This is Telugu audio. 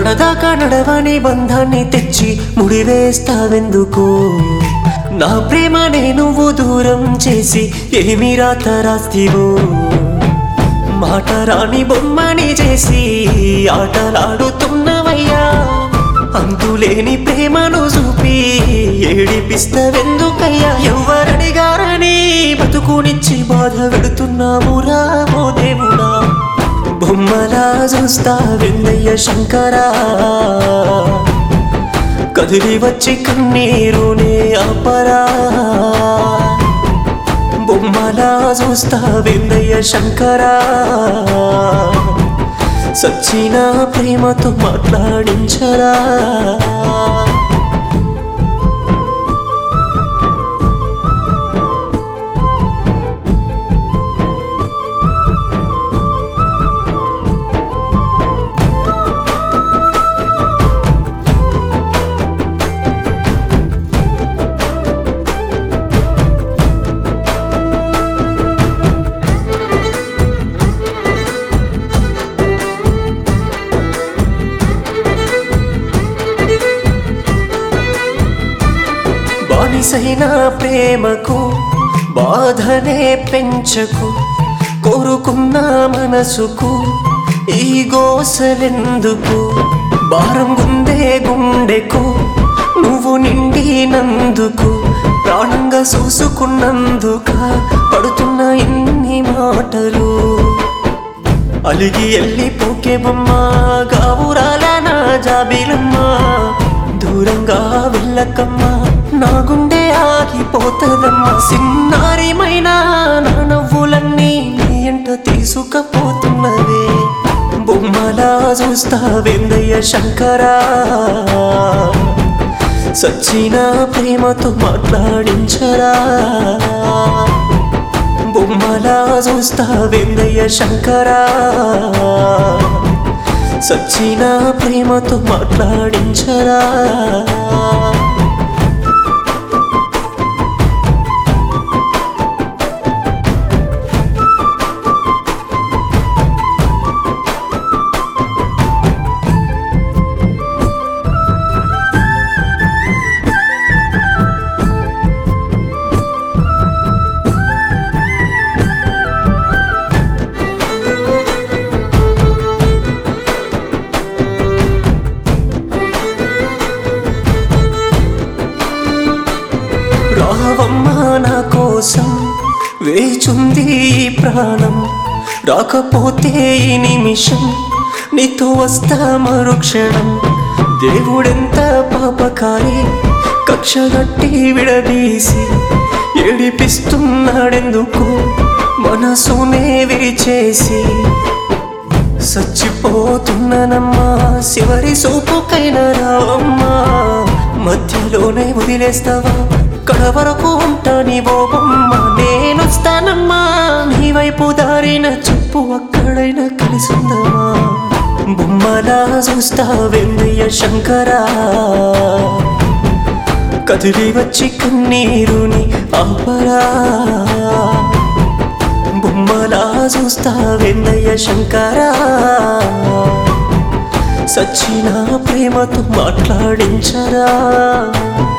కడదాకా నడవని బంధాన్ని తెచ్చి ముడివేస్తావెందుకు నా ప్రేమనే నువ్వు దూరం చేసి ఏమి రాత రాస్తివో మాట రాని బొమ్మని చేసి ఆటలాడుతున్నవయ్యా అంతులేని ప్రేమను చూపి ఏడిపిస్తవెందుకయ్యా ఎవరడిగారని బతుకునిచ్చి బాధ పెడుతున్నామురా ఓ దేవుడా బొమ్మలా చూస్తా వెన్నయ్య శంకరా కదిలి వచ్చి కన్నీరునే ఆపరా బొమ్మలా చూస్తా వెన్నయ్య శంకరా సచ్చిన ప్రేమతో మాట్లాడించరా బానిసైన ప్రేమకు బాధనే పెంచకు కోరుకున్న మనసుకు ఈ గోసలెందుకు భారం గుందే గుండెకు నువ్వు నిండినందుకు ప్రాణంగా చూసుకున్నందుక పడుతున్న ఇన్ని మాటలు అలిగి ఎల్లి పోకే బొమ్మ గావురాల నా జాబిలమ్మ దూరంగా వెళ్ళకమ్మా నా గుండె ఆగిపోతదమ్మా సిన్నారిమైనా నా నవ్వులన్నీ నీ ఎంట తీసుకపోతున్నవే బొమ్మలా చూస్తా వెందయ్య శంకరా సచ్చిన ప్రేమతో మాట్లాడించరా బొమ్మలా చూస్తా వెందయ్య శంకరా సచ్చిన ప్రేమతో మాట్లాడించరా రావమ్మా నా కోసం వేచుంది ఈ ప్రాణం రాకపోతే ఈ నిమిషం నీతో వస్తా మరుక్షణం దేవుడెంత పాపకారి కక్షగట్టి విడదీసి ఏడిపిస్తున్నాడెందుకు మనసునే విరిచేసి సచ్చిపోతున్నానమ్మా చివరి సూపుకైనా రావమ్మా మధ్యలోనే వదిలేస్తావా కడ వరకు ఉంటా నీ బొమ్మ నేనొస్తానమ్మా నీ వైపు దారిన చెప్పు అక్కడైనా కలిసిందమ్మా బొమ్మలా చూస్తా వెన్నయ్య శంకరా కదిలి వచ్చి కన్నీరుని ఆపరా బొమ్మలా చూస్తా వెన్నయ్య శంకరా సచ్చిన ప్రేమతో మాట్లాడించరా